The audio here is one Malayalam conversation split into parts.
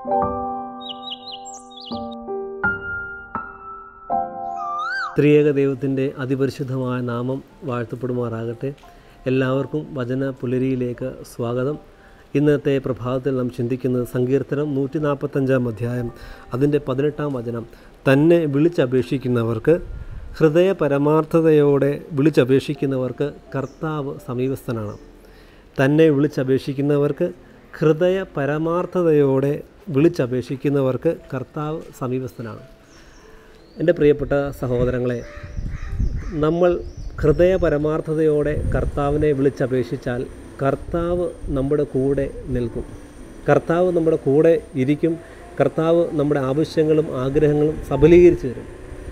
ത്രിയേക ദൈവത്തിൻ്റെ അതിപരിശുദ്ധമായ നാമം വാഴ്ത്തപ്പെടുമാറാകട്ടെ എല്ലാവർക്കും വചന പുലരിയിലേക്ക് സ്വാഗതം ഇന്നത്തെ പ്രഭാതത്തിൽ നാം ചിന്തിക്കുന്നത് സങ്കീർത്തനം നൂറ്റി നാൽപ്പത്തഞ്ചാം അധ്യായം അതിൻ്റെ പതിനെട്ടാം വചനം തന്നെ വിളിച്ചപേക്ഷിക്കുന്നവർക്ക് ഹൃദയ പരമാർത്ഥതയോടെ വിളിച്ചപേക്ഷിക്കുന്നവർക്ക് കർത്താവ് സമീപസ്ഥനാണ് തന്നെ വിളിച്ചപേക്ഷിക്കുന്നവർക്ക് ഹൃദയ പരമാർത്ഥതയോടെ വിളിച്ചപേക്ഷിക്കുന്നവർക്ക് കർത്താവ് സമീപസ്ഥനാണ് എൻ്റെ പ്രിയപ്പെട്ട സഹോദരങ്ങളെ നമ്മൾ ഹൃദയ പരമാർത്ഥതയോടെ കർത്താവിനെ വിളിച്ചപേക്ഷിച്ചാൽ കർത്താവ് നമ്മുടെ കൂടെ നിൽക്കും കർത്താവ് നമ്മുടെ കൂടെ ഇരിക്കും കർത്താവ് നമ്മുടെ ആവശ്യങ്ങളും ആഗ്രഹങ്ങളും സബലീകരിച്ചു തരും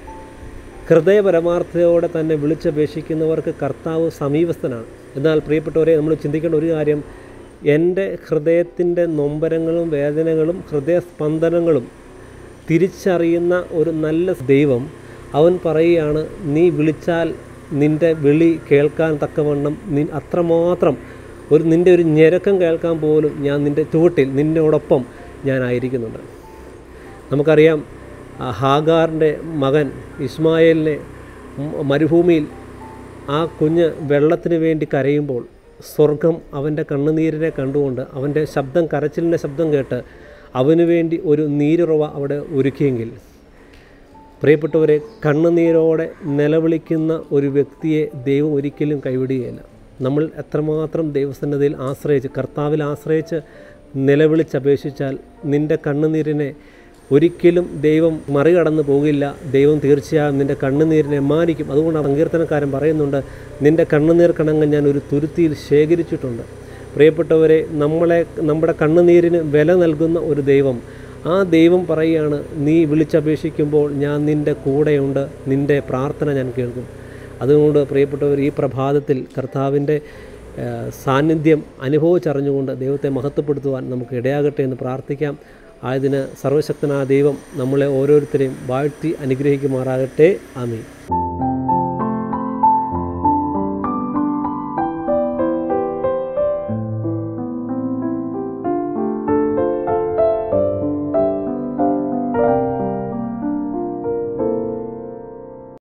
ഹൃദയ പരമാർത്ഥതയോടെ തന്നെ വിളിച്ചപേക്ഷിക്കുന്നവർക്ക് കർത്താവ് സമീപസ്ഥനാണ് എന്നാൽ പ്രിയപ്പെട്ടവരെ നമ്മൾ ചിന്തിക്കേണ്ട ഒരു കാര്യം എൻ്റെ ഹൃദയത്തിൻ്റെ നൊമ്പരങ്ങളും വേദനകളും ഹൃദയസ്പന്ദനങ്ങളും തിരിച്ചറിയുന്ന ഒരു നല്ല ദൈവം അവൻ പറയുകയാണ് നീ വിളിച്ചാൽ നിൻ്റെ വിളി കേൾക്കാൻ തക്കവണ്ണം നി അത്രമാത്രം ഒരു നിൻ്റെ ഒരു ഞെരക്കം കേൾക്കാൻ പോലും ഞാൻ നിൻ്റെ ചുവട്ടിൽ നിന്നോടൊപ്പം ഞാനായിരിക്കുന്നുണ്ട് നമുക്കറിയാം ആ ഹാഗാറിൻ്റെ മകൻ ഇസ്മായേലിനെ മ- മരുഭൂമിയിൽ ആ കുഞ്ഞ് വെള്ളത്തിന് വേണ്ടി കരയുമ്പോൾ സ്വർഗം അവൻ്റെ കണ്ണുനീരിനെ കണ്ടുകൊണ്ട് അവൻ്റെ ശബ്ദം കരച്ചിലിൻ്റെ ശബ്ദം കേട്ട് അവന് വേണ്ടി ഒരു നീരുറവ അവിടെ ഒരുക്കിയെങ്കിൽ പ്രിയപ്പെട്ടവരെ കണ്ണുനീരോടെ നിലവിളിക്കുന്ന ഒരു വ്യക്തിയെ ദൈവം ഒരിക്കലും കൈവിടുകയില്ല നമ്മൾ എത്രമാത്രം ദൈവസന്നദ്ധയിൽ ആശ്രയിച്ച് കർത്താവിൽ ആശ്രയിച്ച് നിലവിളിച്ചപേക്ഷിച്ചാൽ നിൻ്റെ കണ്ണുനീരിനെ ഒരിക്കലും ദൈവം മറികടന്നു പോകില്ല ദൈവം തീർച്ചയായും നിൻ്റെ കണ്ണുനീരിനെ മാനിക്കും അതുകൊണ്ട് സങ്കീർത്തനക്കാരൻ പറയുന്നുണ്ട് നിൻ്റെ കണ്ണുനീർ കണങ്ങൾ ഞാൻ ഒരു തുരുത്തിയിൽ ശേഖരിച്ചിട്ടുണ്ട് പ്രിയപ്പെട്ടവരെ നമ്മളെ നമ്മുടെ കണ്ണുനീരിന് വില നൽകുന്ന ഒരു ദൈവം ആ ദൈവം പറയുകയാണ് നീ വിളിച്ചപേക്ഷിക്കുമ്പോൾ ഞാൻ നിൻ്റെ കൂടെയുണ്ട് നിൻ്റെ പ്രാർത്ഥന ഞാൻ കേൾക്കും അതുകൊണ്ട് പ്രിയപ്പെട്ടവർ ഈ പ്രഭാതത്തിൽ കർത്താവിൻ്റെ ആ, സാന്നിധ്യം അനുഭവിച്ചറിഞ്ഞുകൊണ്ട് ദൈവത്തെ മഹത്വപ്പെടുത്തുവാൻ നമുക്ക് ഇടയാകട്ടെ എന്ന് പ്രാർത്ഥിക്കാം ആയതിന് സർവശക്തനായ ദൈവം നമ്മളെ ഓരോരുത്തരെയും വാഴ്ത്തി അനുഗ്രഹിക്കുമാറാകട്ടെ ആമീൻ